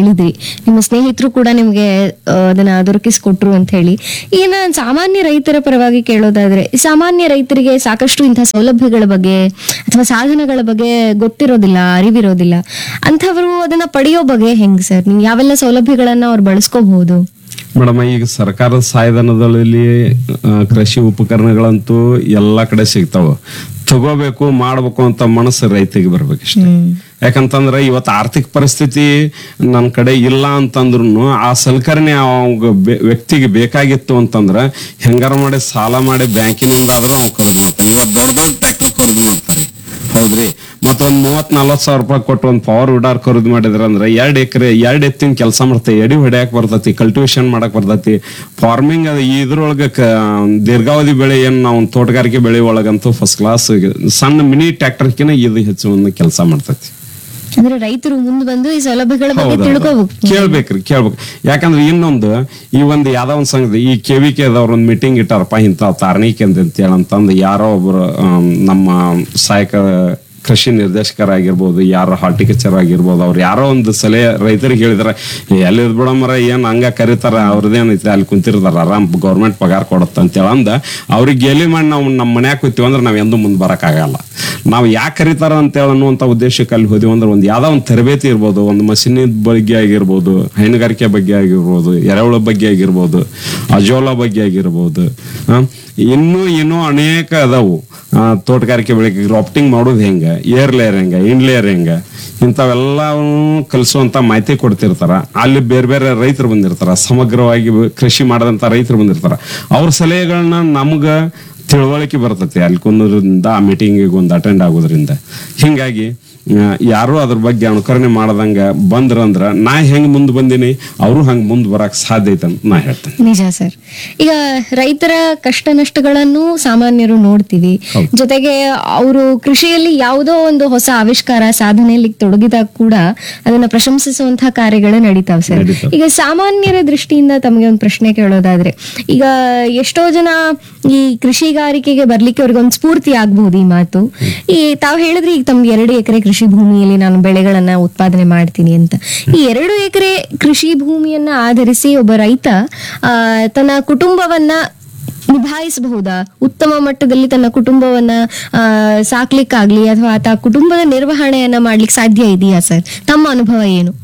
ನಿಮ್ಮ ಸ್ನೇಹಿತರು ಕೂಡ ನಿಮ್ಗೆ ಆ, ಅದನ್ನ ದೊರಕಿಸ್ಕೊಟ್ರು ಅಂತ ಹೇಳಿ ಈಗ ನಾನು ಸಾಮಾನ್ಯ ರೈತರ ಪರವಾಗಿ ಕೇಳೋದಾದ್ರೆ ಈ ಸಾಮಾನ್ಯ ರೈತರಿಗೆ ಸಾಕಷ್ಟು ಇಂಥ ಸೌಲಭ್ಯಗಳ ಬಗ್ಗೆ ಅಥವಾ ಸಾಧನಗಳ ಬಗ್ಗೆ ಗೊತ್ತಿರೋದಿಲ್ಲ ಅರಿವಿರೋದಿಲ್ಲ ಅಂಥವರು ಅದನ್ನ ಪಡೆಯೋ ಬಗ್ಗೆ ಹೆಂಗ್ ಸರ್ ನೀವು ಯಾವೆಲ್ಲ ಸೌಲಭ್ಯಗಳನ್ನ ಅವ್ರು ಬಳಸ್ಕೋಬಹುದು ಮೇಡಮ್ ಈಗ ಸರ್ಕಾರದ ಸಹಾಯಧನದಲ್ಲಿ ಆ, ಕೃಷಿ ಉಪಕರಣಗಳಂತೂ ಎಲ್ಲಾ ಕಡೆ ಸಿಗ್ತಾವ ತಗೋಬೇಕು ಮಾಡ್ಬೇಕು ಅಂತ ಮನಸ್ಸು ರೈತಿಗೆ ಬರ್ಬೇಕಷ್ಟೇ ಯಾಕಂತಂದ್ರೆ ಇವತ್ತು ಆರ್ಥಿಕ ಪರಿಸ್ಥಿತಿ ನನ್ನ ಕಡೆ ಇಲ್ಲ ಅಂತಂದ್ರು ಆ ಸಲಕರಣೆ ಅವಾಗ ಬೆ- ವ್ಯಕ್ತಿಗೆ ಬೇಕಾಗಿತ್ತು ಅಂತಂದ್ರ ಹೆಂಗಾರ ಮಾಡಿ ಸಾಲ ಮಾಡಿ ಬ್ಯಾಂಕಿನಿಂದ ಆದ್ರೂ ಅವ್ನು ಖರೀದಿ ಮಾಡ್ತಾನೆ ಇವತ್ತು ದೊಡ್ಡ ದೊಡ್ಡ ಟ್ರ್ಯಾಕ್ಟರ್ ಖರೀದಿ ಮಾಡ್ತಾರೆ ಹೌದ್ರಿ ಮತ್ತೊಂದ್ ಮೂವತ್ ನಲ್ವತ್ ಸಾವಿರ ರೂಪಾಯಿ ಕೊಟ್ಟು ಒಂದ್ ಪವರ್ ವಿಡಾರ್ ಖರೀದಿ ಮಾಡಿದ್ರ ಅಂದ್ರೆ ಎರಡ್ ಎಕರೆ ಎರಡ್ ಎತ್ತಿನ ಕೆಲಸ ಮಾಡ್ತೇವೆ ಎಡಿ ಹೊಡ್ಯಾಕ್ ಬರ್ತೈತಿ ಕಲ್ಟಿವೇಶನ್ ಮಾಡಕ್ ಬರ್ತೈತಿ ಫಾರ್ಮಿಂಗ್ ಅದ ಇದ್ರೊಳಗ ಕ- ದೀರ್ಘಾವಧಿ ಬೆಳೆ ಏನ್ ನಾವು ತೋಟಗಾರಿಕೆ ಬೆಳೆ ಒಳಗಂತೂ ಫಸ್ಟ್ ಕ್ಲಾಸ್ ಸಣ್ಣ ಮಿನಿ ಟ್ರ್ಯಾಕ್ಟರ್ಕಿನ ಇದು ಹೆಚ್ಚು ಒಂದು ಕೆಲಸ ಮಾಡ್ತೈತಿ ಅಂದ್ರೆ ರೈತರು ಮುಂದೆ ಬಂದು ಈ ಸೌಲಭ್ಯಗಳ ಬಗ್ಗೆ ಹೌದೌದು. ತಿಳ್ಕೋಬೇಕು ಕೇಳ್ಬೇಕ್ರಿ ಕೇಳ್ಬೇಕು ಯಾಕಂದ್ರೆ ಇನ್ನೊಂದು ಈ ಒಂದು ಯಾವ್ದೋ ಒಂದ್ ಸಂಘದ ಈ ಕೆ ವಿ ಕೆ ದವ್ರ ಒಂದು ಮೀಟಿಂಗ್ ಇಟ್ಟಾರಪ್ಪ ಇಂಥ ತಾರ್ಣಿಕೆ ಅಂತ ಹೇಳಿ ಅಂತಂದು ಯಾರೋ ಒಬ್ರು ಆಮ್, ನಮ್ಮ ಸಹಾಯಕ ಕೃಷಿ ನಿರ್ದೇಶಕರಾಗಿರ್ಬೋದು ಯಾರೋ ಹಾರ್ಟಿಕಲ್ಚರ್ ಆಗಿರ್ಬೋದು ಅವ್ರು ಯಾರೋ ಒಂದು ಸಲಹೆ ರೈತರಿಗೆ ಹೇಳಿದಾರೆ ಎಲ್ಲಿದ್ ಬಿಡಮರ ಏನ್ ಹಂಗ ಕರೀತಾರ ಅವ್ರದ್ದೇನೈತಿ ಅಲ್ಲಿ ಕುಂತಿರ್ತಾರ ಆರಾಮ್ ಗೌರ್ಮೆಂಟ್ ಪಗಾರ ಕೊಡತ್ತ ಅಂತೇಳಿ ಅಂದ ಅವ್ರಿಗೆ ಗೆಲಿ ಮಾಡಿ ನಾವು ನಮ್ಮ ಮನ್ಯಾಗ ಕೂತೀವಿ ಅಂದ್ರೆ ನಾವ್ ಎಂದೂ ಮುಂದೆ ಬರಕ್ಕಾಗಲ್ಲ ನಾವು ಯಾಕೆ ಕರೀತಾರ ಅಂತೇಳಿ ಅನ್ನುವಂಥ ಉದ್ದೇಶಕ್ಕೆ ಅಲ್ಲಿ ಹೋದಿವಿ ಅಂದ್ರೆ ಒಂದು ಯಾವ್ದೋ ಒಂದು ತರಬೇತಿ ಇರ್ಬೋದು ಒಂದು ಮಷಿನ್ ಬಗ್ಗೆ ಆಗಿರ್ಬೋದು ಹೈನುಗಾರಿಕೆ ಬಗ್ಗೆ ಆಗಿರ್ಬೋದು ಎರೆಹುಳ ಬಗ್ಗೆ ಆಗಿರ್ಬೋದು ಅಜೋಲಾ ಬಗ್ಗೆ ಆಗಿರ್ಬೋದು ಆ, ಇನ್ನೂ ಇನ್ನೂ ಅನೇಕ ಅದಾವು ಆ, ತೋಟಗಾರಿಕೆ ಬೆಳೆಗೆ ಗ್ರಾಫ್ಟಿಂಗ್ ಮಾಡೋದು ಹೆಂಗ ಏರ್ ಲೇಯರ್ ಹೆಂಗ ಇನ್ ಲೇಯರ್ ಹೆಂಗ ಇಂಥವೆಲ್ಲವನ್ನೂ ಕಲಿಸುವಂತ ಮಾಹಿತಿ ಕೊಡ್ತಿರ್ತಾರ ಅಲ್ಲಿ ಬೇರೆ ಬೇರೆ ರೈತರು ಬಂದಿರ್ತಾರ ಸಮಗ್ರವಾಗಿ ಕೃಷಿ ಮಾಡದಂತ ರೈತರು ಬಂದಿರ್ತಾರ ಅವ್ರ ಸಲಹೆಗಳನ್ನ ನಮ್ಗ ತಿಳುವಳಿಕೆ ಬರ್ತೈತಿ ಅಲ್ಲಿ ಕುಂದ್ರಿಂದ ಆ ಮೀಟಿಂಗಿಗೆ ಒಂದು ಅಟೆಂಡ್ ಆಗೋದ್ರಿಂದ ಹಿಂಗಾಗಿ ಆ, ಯಾರು ಅದ್ರ ಬಗ್ಗೆ ಅನುಕರಣೆ ಮಾಡದಂಗ ಬಂದ್ರಂದ್ರ ನಾ ಹೆಂಗ್ ಮುಂದ್ ಬಂದೀನಿ ಅವರು ಹಂಗ್ ಮುಂದ್ ಬರಕ್ ಸಾಧ್ಯ ಐತೆ ಅಂತ ನಾ ಹೇಳ್ತೇನೆ ನಿಜ ಸರ್ ಈಗ ರೈತರ ಕಷ್ಟ ನಷ್ಟಗಳನ್ನು ಸಾಮಾನ್ಯರು ನೋಡ್ತೀವಿ ಹೌದು. ಜೊತೆಗೆ ಅವರು ಕೃಷಿಯಲ್ಲಿ ಯಾವುದೋ ಒಂದು ಹೊಸ ಆವಿಷ್ಕಾರ ಸಾಧನೆಯಲ್ಲಿ ತೊಡಗಿದಾಗ ಕೂಡ ಅದನ್ನ ಪ್ರಶಂಸಿಸುವಂತಹ ಕಾರ್ಯಗಳು ನಡೀತಾವ್ ಸರ್ ನಡೀತಾವ್. ಈಗ ಸಾಮಾನ್ಯರ ದೃಷ್ಟಿಯಿಂದ ತಮಗೆ ಒಂದು ಪ್ರಶ್ನೆ ಕೇಳೋದಾದ್ರೆ ಈಗ ಎಷ್ಟೋ ಜನ ಈ ಕೃಷಿಗಾರಿಕೆಗೆ ಬರ್ಲಿಕ್ಕೆ ಅವ್ರಿಗೆ ಒಂದು ಸ್ಫೂರ್ತಿ ಆಗ್ಬಹುದು ಈ ಮಾತು ಈ ತಾವು ಹೇಳಿದ್ರೆ ಈಗ ತಮ್ಗೆ ಎರಡು ಎಕರೆ ಕೃಷಿ ಭೂಮಿಯಲ್ಲಿ ನಾನು ಬೆಳೆಗಳನ್ನ ಉತ್ಪಾದನೆ ಮಾಡ್ತೀನಿ ಅಂತ ಈ ಎರಡು ಎಕರೆ ಕೃಷಿ ಭೂಮಿಯನ್ನ ಆಧರಿಸಿ ಒಬ್ಬ ರೈತ ಆ, ತನ್ನ ಕುಟುಂಬವನ್ನ ನಿಭಾಯಿಸಬಹುದಾ ಉತ್ತಮ ಮಟ್ಟದಲ್ಲಿ ತನ್ನ ಕುಟುಂಬವನ್ನ ಆ, ಸಾಕ್ಲಿಕ್ಕಾಗ್ಲಿ ಅಥವಾ ಆತ ಕುಟುಂಬದ ನಿರ್ವಹಣೆಯನ್ನ ಮಾಡ್ಲಿಕ್ಕೆ ಸಾಧ್ಯ ಇದೆಯಾ ಸರ್ ತಮ್ಮ ಅನುಭವ ಏನು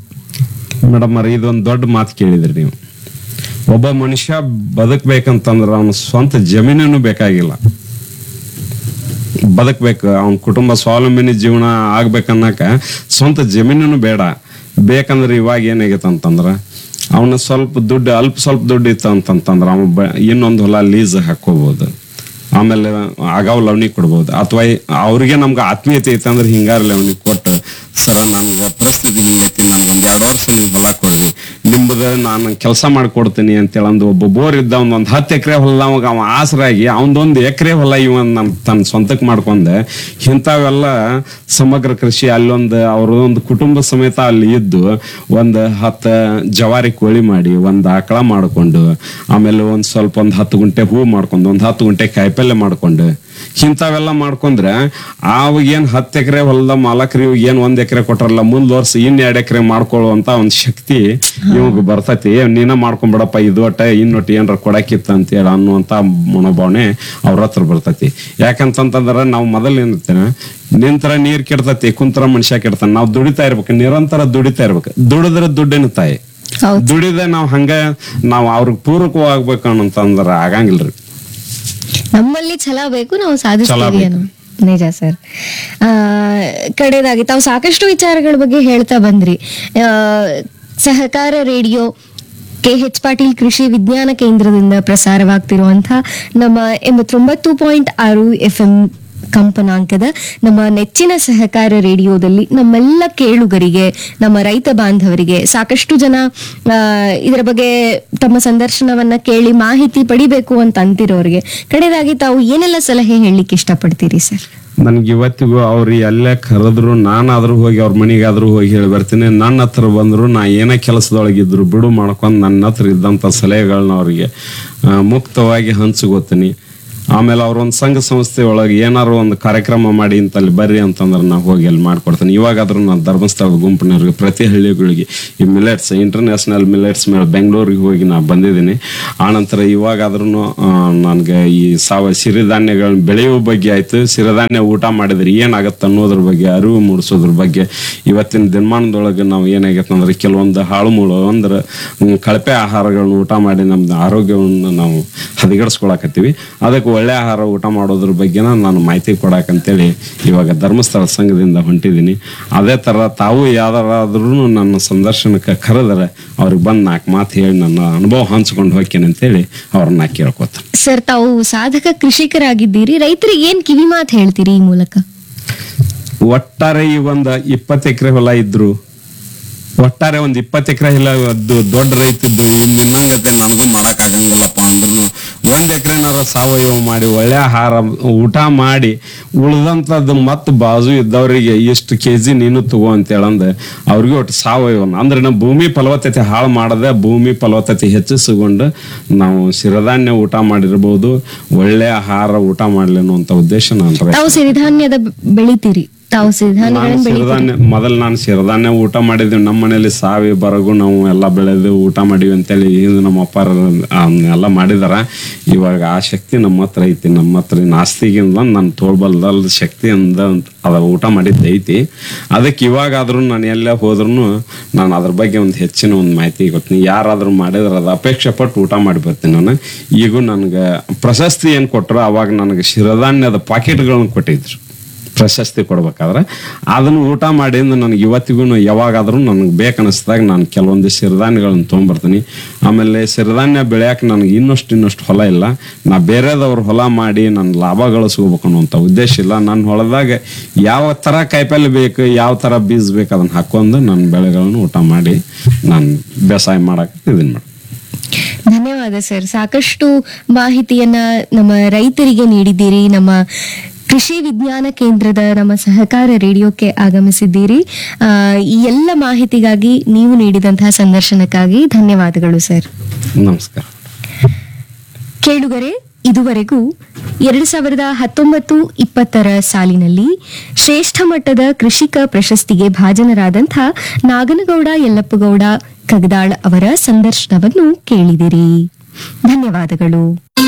ಮೇಡಮ್ ಅವ್ರೆ ಇದೊಂದು ದೊಡ್ಡ ಮಾತು ಕೇಳಿದ್ರಿ ನೀವು ಒಬ್ಬ ಮನುಷ್ಯ ಬದುಕ್ಬೇಕಂತಂದ್ರ ಅವನ ಸ್ವಂತ ಜಮೀನನ್ನು ಬೇಕಾಗಿಲ್ಲ ಬದುಕ್ಬೇಕು ಅವನ ಕುಟುಂಬ ಸ್ವಾವಲಂಬಿನಿ ಜೀವನ ಆಗ್ಬೇಕನ್ನಕ ಸ್ವಂತ ಜಮೀನನ್ನು ಬೇಡ ಬೇಕಂದ್ರೆ ಇವಾಗ ಏನಾಗೈತೆ ಅಂತಂದ್ರ ಅವನ ಸ್ವಲ್ಪ ದುಡ್ಡು ಅಲ್ಪ ಸ್ವಲ್ಪ ದುಡ್ಡು ಇತ್ತು ಅಂತಂತಂದ್ರ ಅವ ಬ- ಇನ್ನೊಂದು ಹೊಲ ಲೀಸ್ ಹಾಕೋಬಹುದು ಆಮೇಲೆ ಆಗಾವ್ ಲವಣಿ ಕೊಡ್ಬೋದು ಅಥವಾ ಅವ್ರಿಗೆ ನಮ್ಗೆ ಆತ್ಮೀಯತೆ ಐತೆ ಅಂದ್ರೆ ಹಿಂಗಾರ ಲವಣಿ ಕೊಟ್ಟು ಸರ ನನ್ಗೆ ಪರಿಸ್ಥಿತಿ ಹಿಂಗೈತಿ ನನ್ಗೆ ಒಂದ್ ಎರಡು ವರ್ಷ ನೀವು ಹೊಲ ಕೊಡ್ರಿ ನಿಮ್ದು ನಾನು ಕೆಲಸ ಮಾಡ್ಕೊಡ್ತೀನಿ ಅಂತೇಳಿ ಅಂದು ಒಬ್ಬ ಬೋರ್ ಇದ್ದ ಒಂದ್ ಒಂದ್ ಹತ್ತು ಎಕರೆ ಹೊಲ ಅವಾಗ ಅವ ಆಸರಾಗಿ ಅವನದೊಂದು ಎಕರೆ ಹೊಲ ಇವನ್ ನಮ್ ತನ್ನ ಸ್ವಂತಕ್ಕೆ ಮಾಡ್ಕೊಂಡೆ ಇಂಥವೆಲ್ಲ ಸಮಗ್ರ ಕೃಷಿ ಅಲ್ಲೊಂದು ಅವ್ರದೊಂದು ಕುಟುಂಬ ಸಮೇತ ಅಲ್ಲಿ ಇದ್ದು ಒಂದ್ ಹತ್ತು ಜವಾರಿ ಕೋಳಿ ಮಾಡಿ ಒಂದ್ ಆಕಳ ಮಾಡ್ಕೊಂಡು ಆಮೇಲೆ ಒಂದ್ ಸ್ವಲ್ಪ ಒಂದ್ ಹತ್ತು ಗುಂಟೆ ಹೂ ಮಾಡ್ಕೊಂಡು ಒಂದ್ ಹತ್ತು ಗುಂಟೆ ಕಾಯಿಪಲ್ಯ ಮಾಡ್ಕೊಂಡು ಇಂಥವೆಲ್ಲ ಮಾಡ್ಕೊಂಡ್ರೆ ಅವಾಗ ಏನ್ ಹತ್ತು ಎಕರೆ ಹೊಲದ ಮಾಲಕರು ಇವಾಗ ಏನ್ ಒಂದ್ ಎಕರೆ ಕೊಟ್ರಲ್ಲ ಮುಂದ್ ವರ್ಷ ಇನ್ ಎರಡ್ ಎಕರೆ ಮಾಡ್ಕೊಳ್ಳುವಂತ ಒಂದ್ ಶಕ್ತಿ ಇವಾಗ ಬರ್ತೈತಿ ಏ, ನೀನ ಮಾಡ್ಕೊಂಡ್ಬಿಡಪ್ಪ ಇದು ಒಟ್ಟ ಇನ್ನೊಟ್ಟು ಏನ್ರ ಕೊಡಕಿತ್ತ ಅಂತ ಹೇಳಿ ಅನ್ನುವಂತ ಮನೋಭಾವನೆ ಅವ್ರ ಹತ್ರ ಬರ್ತೈತಿ ಯಾಕಂತಂತಂದ್ರ ನಾವು ಮೊದಲ್ ಏನಿರ್ತೇನೆ ನಿಂತರ ನೀರ್ ಕೆಡ್ತೈತಿ ಕುಂತರ ಮನುಷ್ಯ ಕೆಡ್ತಾನ ನಾವು ದುಡಿತಾ ಇರ್ಬೇಕು ನಿರಂತರ ದುಡಿತಾ ಇರ್ಬೇಕು ದುಡಿದ್ರೆ ದುಡ್ಡಿನ ತಾಯಿ ಹೌದು ದುಡಿದ ನಾವ್ ಹಂಗ ನಾವ್ ಅವ್ರಿಗೆ ಪೂರಕವಾಗ್ಬೇಕು ಅನ್ನಂತಂದ್ರ ಆಗಂಗಿಲ್ರಿ ನಮ್ಮಲ್ಲಿ ಛಲ ಬೇಕು ನಾವು ಛಲ ಸಾಧಿಸ್ತೀವಿ ಬೇಕು. ಅನ್ನೋ ನಿಜ ಸರ್ ಆ, ಕಡೆದಾಗಿ ತಾವು ಸಾಕಷ್ಟು ವಿಚಾರಗಳ ಬಗ್ಗೆ ಹೇಳ್ತಾ ಬಂದ್ರಿ ಆ, ಸಹಕಾರ ರೇಡಿಯೋ ಕೆ ಎಚ್ ಪಾಟೀಲ್ ಕೃಷಿ ವಿಜ್ಞಾನ ಕೇಂದ್ರದಿಂದ ಪ್ರಸಾರವಾಗ್ತಿರುವಂತಹ ನಮ್ಮ ಎಂಬತ್ತೊಂಬತ್ತು ಪಾಯಿಂಟ್ ಆರು ಎಫ್ ಎಂ ಕಂಪನಾಂಕದ ನಮ್ಮ ನೆಚ್ಚಿನ ಸಹಕಾರ ರೇಡಿಯೋದಲ್ಲಿ ನಮ್ಮೆಲ್ಲ ಕೇಳುಗರಿಗೆ ನಮ್ಮ ರೈತ ಬಾಂಧವರಿಗೆ ಸಾಕಷ್ಟು ಜನ ಆ, ಇದರ ಬಗ್ಗೆ ತಮ್ಮ ಸಂದರ್ಶನವನ್ನ ಕೇಳಿ ಮಾಹಿತಿ ಪಡಿಬೇಕು ಅಂತ ಅಂತಿರೋರಿಗೆ ಕಡೆದಾಗಿ ತಾವು ಏನೆಲ್ಲ ಸಲಹೆ ಹೇಳಲಿಕ್ಕೆ ಇಷ್ಟಪಡ್ತೀರಿ ಸರ್ ನನ್ಗೆ ಇವತ್ತಿಗೂ ಅವ್ರು ಎಲ್ಲೇ ಕರೆದ್ರು ನಾನಾದ್ರೂ ಹೋಗಿ ಅವ್ರ ಮನೆಗಾದ್ರೂ ಹೋಗಿ ಹೇಳಿ ಬರ್ತೀನಿ ನನ್ನ ಹತ್ರ ಬಂದ್ರು ನಾ ಏನೇ ಕೆಲಸದೊಳಗಿದ್ರು ಬಿಡು ಮಾಡ್ಕೊಂಡು ನನ್ನ ಹತ್ರ ಇದ್ದಂಥ ಸಲಹೆಗಳನ್ನ ಅವ್ರಿಗೆ ಆ, ಮುಕ್ತವಾಗಿ ಹಂಚ್ಕೋತೀನಿ ಆಮೇಲೆ ಅವ್ರ ಒಂದು ಸಂಘ ಸಂಸ್ಥೆ ಒಳಗೆ ಏನಾರು ಒಂದು ಕಾರ್ಯಕ್ರಮ ಮಾಡಿ ಇಂತಲ್ಲಿ ಬರ್ರಿ ಅಂತಂದ್ರೆ ನಾ ಹೋಗಿ ಅಲ್ಲಿ ಮಾಡ್ಕೊಡ್ತೀನಿ ಇವಾಗಾದ್ರೂ ನಾನು ಧರ್ಮಸ್ಥಳದ ಗುಂಪಿನವ್ರಿಗೆ ಪ್ರತಿ ಹಳ್ಳಿಗಳಿಗೆ ಈ ಮಿಲೆಟ್ಸ್ ಇಂಟರ್ನ್ಯಾಷನಲ್ ಮಿಲೆಟ್ಸ್ ಮೇಲೆ ಬೆಂಗಳೂರಿಗೆ ಹೋಗಿ ನಾ ಬಂದಿದ್ದೀನಿ ಆನಂತರ ಇವಾಗಾದ್ರೂ ನನಗೆ ಈ ಸಾವ ಸಿರಿಧಾನ್ಯಗಳನ್ನ ಬೆಳೆಯುವ ಬಗ್ಗೆ ಆಯ್ತು ಸಿರಿಧಾನ್ಯ ಊಟ ಮಾಡಿದ್ರೆ ಏನಾಗತ್ತೆ ಅನ್ನೋದ್ರ ಬಗ್ಗೆ ಅರಿವು ಮೂಡಿಸೋದ್ರ ಬಗ್ಗೆ ಇವತ್ತಿನ ದಿನಮಾನದೊಳಗೆ ನಾವು ಏನಾಗತ್ತೆ ಅಂದ್ರೆ ಕೆಲವೊಂದು ಹಾಳು ಮುಳು ಅಂದ್ರೆ ಹ್ಮ್, ಕಳಪೆ ಆಹಾರಗಳನ್ನ ಊಟ ಮಾಡಿ ನಮ್ದು ಆರೋಗ್ಯವನ್ನು ನಾವು ಹದಗೆಡಿಸ್ಕೊಳಕತ್ತೀವಿ ಅದಕ್ಕೆ ಒಳ್ಳೆ ಆಹಾರ ಊಟ ಮಾಡೋದ್ರ ಬಗ್ಗೆನ ನಾನು ಮಾಹಿತಿ ಕೊಡಕಂತೇಳಿ ಇವಾಗ ಧರ್ಮಸ್ಥಳ ಸಂಘದಿಂದ ಹೊಂಟಿದ್ದೀನಿ ಅದೇ ಥರ ತಾವು ಯಾವ್ದಾರಾದ್ರೂ ನನ್ನ ಸಂದರ್ಶನಕ್ಕೆ ಕರೆದರೆ ಅವ್ರಿಗೆ ಬಂದು ನಾಲ್ಕು ಮಾತು ಹೇಳಿ ನನ್ನ ಅನುಭವ ಹಂಚ್ಕೊಂಡು ಹೋಗ್ತೇನೆ ಅಂತೇಳಿ ಅವ್ರನ್ನ ಕೇಳ್ಕೊತೀನಿ ಸರ್ ತಾವು ಸಾಧಕ ಕೃಷಿಕರಾಗಿದ್ದೀರಿ ರೈತರಿಗೆ ಏನ್ ಕಿವಿ ಮಾತು ಹೇಳ್ತೀರಿ ಈ ಮೂಲಕ ಒಟ್ಟಾರೆ ಈ ಒಂದು ಇಪ್ಪತ್ತು ಎಕರೆ ಹೊಲ ಇದ್ರು ಒಟ್ಟಾರೆ ಒಂದ್ ಇಪ್ಪತ್ತು ಎಕರೆ ಹೊಲ ಅದು ದೊಡ್ಡ ರೈತಿದ್ದು ನಿನ್ನಂಗತೆ ನನಗೂ ಮಾಡಕ್ ಆಗಂಗಿಲ್ಲಪ್ಪ ಅಂದ್ರೂ ಒಂದ್ ಎಕರೆನಾರ ಸಾವಯವ ಮಾಡಿ ಒಳ್ಳೆ ಆಹಾರ ಊಟ ಮಾಡಿ ಉಳ್ದಂಥದ್ದು ಮತ್ತೆ ಬಾಜು ಇದ್ದವರಿಗೆ ಇಷ್ಟು ಕೆ ಜಿ ನೀನು ತಗೋ ಅಂತೇಳಂದ ಅವ್ರಿಗೆ ಒಟ್ಟು ಸಾವಯವ ಅಂದ್ರೆ ನಾವು ಭೂಮಿ ಫಲವತ್ತತೆ ಹಾಳು ಮಾಡದೆ ಭೂಮಿ ಫಲವತ್ತತೆ ಹೆಚ್ಚಿಸಿಕೊಂಡು ನಾವು ಸಿರಿಧಾನ್ಯ ಊಟ ಮಾಡಿರ್ಬೋದು ಒಳ್ಳೆ ಆಹಾರ ಊಟ ಮಾಡ್ಲಿ ಅನ್ನುವಂಥ ಉದ್ದೇಶ ನಾನು ತಾವು ಸಿರಿಧಾನ್ಯದ ಬ- ಬೆಳಿತೀರಿ ತಾವು ಸಿರಿಧಾನ್ಯಗಳನ್ನ ನಾನು ಬೆಳಿತೀರಿ ಸಿರಿಧಾನ್ಯ ಮೊದಲು ನಾನು ಸಿರಿಧಾನ್ಯ ಊಟ ಮಾಡಿದ್ವಿ ನಮ್ಮ ಮನೇಲಿ ಸಾವಿ ಬರಗು ನಾವು ಎಲ್ಲ ಬೆಳೆದು ಊಟ ಮಾಡಿವಿ ಅಂತೇಳಿ ಹಿಂದೆ ನಮ್ಮ ಅಪ್ಪಾರ ಎಲ್ಲ ಮಾಡಿದಾರ ಇವಾಗ ಆ ಶಕ್ತಿ ನಮ್ಮ ಹತ್ರ ಐತಿ ನಮ್ಮ ಹತ್ರ ನಾಸ್ತಿಗಿಂದ ನನ್ನ ತೋಳ್ಬಲ್ದಲ್ ಶಕ್ತಿಯಿಂದ ಅದ ಊಟ ಮಾಡಿದ್ದು ಐತಿ ಅದಕ್ಕೆ ಇವಾಗಾದ್ರೂ ನಾನು ಎಲ್ಲೇ ಹೋದ್ರೂ ನಾನು ಅದ್ರ ಬಗ್ಗೆ ಒಂದು ಹೆಚ್ಚಿನ ಒಂದು ಮಾಹಿತಿ ಕೊಡ್ತೀನಿ ಯಾರಾದ್ರೂ ಮಾಡಿದ್ರೆ ಅದು ಅಪೇಕ್ಷೆ ಪಟ್ಟು ಊಟ ಮಾಡಿ ಬರ್ತೀನಿ ನಾನು ಈಗೂ ನನಗೆ ಪ್ರಶಸ್ತಿ ಏನು ಕೊಟ್ಟರು ಅವಾಗ ನನಗೆ ಸಿರಿಧಾನ್ಯದ ಪಾಕೆಟ್ಗಳನ್ನ ಕೊಟ್ಟಿದ್ರು ಪ್ರಶಸ್ತಿ ಕೊಡ್ಬೇಕಾದ್ರೆ ಅದನ್ನು ಊಟ ಮಾಡಿ ನನಗೆ ಇವತ್ತಿಗೂ ಯಾವಾಗಾದ್ರೂ ನನಗೆ ಬೇಕನ್ನಿಸ್ದಾಗ ನಾನು ಕೆಲವೊಂದು ಸಿರಿಧಾನ್ಯಗಳನ್ನ ತೊಗೊಂಬರ್ತೀನಿ ಆಮೇಲೆ ಸಿರಿಧಾನ್ಯ ಬೆಳೆಯಕ್ಕೆ ನನಗೆ ಇನ್ನಷ್ಟು ಇನ್ನಷ್ಟು ಹೊಲ ಇಲ್ಲ ನಾ ಬೇರೆದವ್ರ ಹೊಲ ಮಾಡಿ ನಾನು ಲಾಭ ಗಳಿಸ್ಕೋಬೇಕು ಅನ್ನುವಂಥ ಉದ್ದೇಶ ಇಲ್ಲ ನನ್ನ ಹೊಲದಾಗ ಯಾವ ಥರ ಕಾಯಿಪಲ್ಲೆ ಬೇಕು ಯಾವ ಥರ ಬೀಜ ಬೇಕು ಅದನ್ನು ಹಾಕೊಂಡು ನನ್ನ ಬೆಳೆಗಳನ್ನು ಊಟ ಮಾಡಿ ನಾನು ಬೇಸಾಯ ಮಾಡಕ್ಕೆ ಇದನ್ನು ಮಾಡಿ ಧನ್ಯವಾದ ಸರ್ ಸಾಕಷ್ಟು ಮಾಹಿತಿಯನ್ನ ನಮ್ಮ ರೈತರಿಗೆ ನೀಡಿದ್ದೀರಿ ನಮ್ಮ ಕೃಷಿ ವಿಜ್ಞಾನ ಕೇಂದ್ರದ ನಮ್ಮ ಸಹಕಾರ ರೇಡಿಯೋಕ್ಕೆ ಆಗಮಿಸಿದ್ದೀರಿ ಆ, ಈ ಎಲ್ಲ ಮಾಹಿತಿಗಾಗಿ ನೀವು ನೀಡಿದಂತಹ ಸಂದರ್ಶನಕ್ಕಾಗಿ ಧನ್ಯವಾದಗಳು ಸರ್ ನಮಸ್ಕಾರ ಕೇಳುಗರೆ ಇದುವರೆಗೂ ಎರಡು ಸಾವಿರದ ಹತ್ತೊಂಬತ್ತು ಇಪ್ಪತ್ತರ ಸಾಲಿನಲ್ಲಿ ಶ್ರೇಷ್ಠ ಮಟ್ಟದ ಕೃಷಿಕ ಪ್ರಶಸ್ತಿಗೆ ಭಾಜನರಾದಂಥ ನಾಗನಗೌಡ ಯಲ್ಲಪ್ಪಗೌಡ ಕಗದಾಳ್ ಅವರ ಸಂದರ್ಶನವನ್ನು ಕೇಳಿದಿರಿ ಧನ್ಯವಾದಗಳು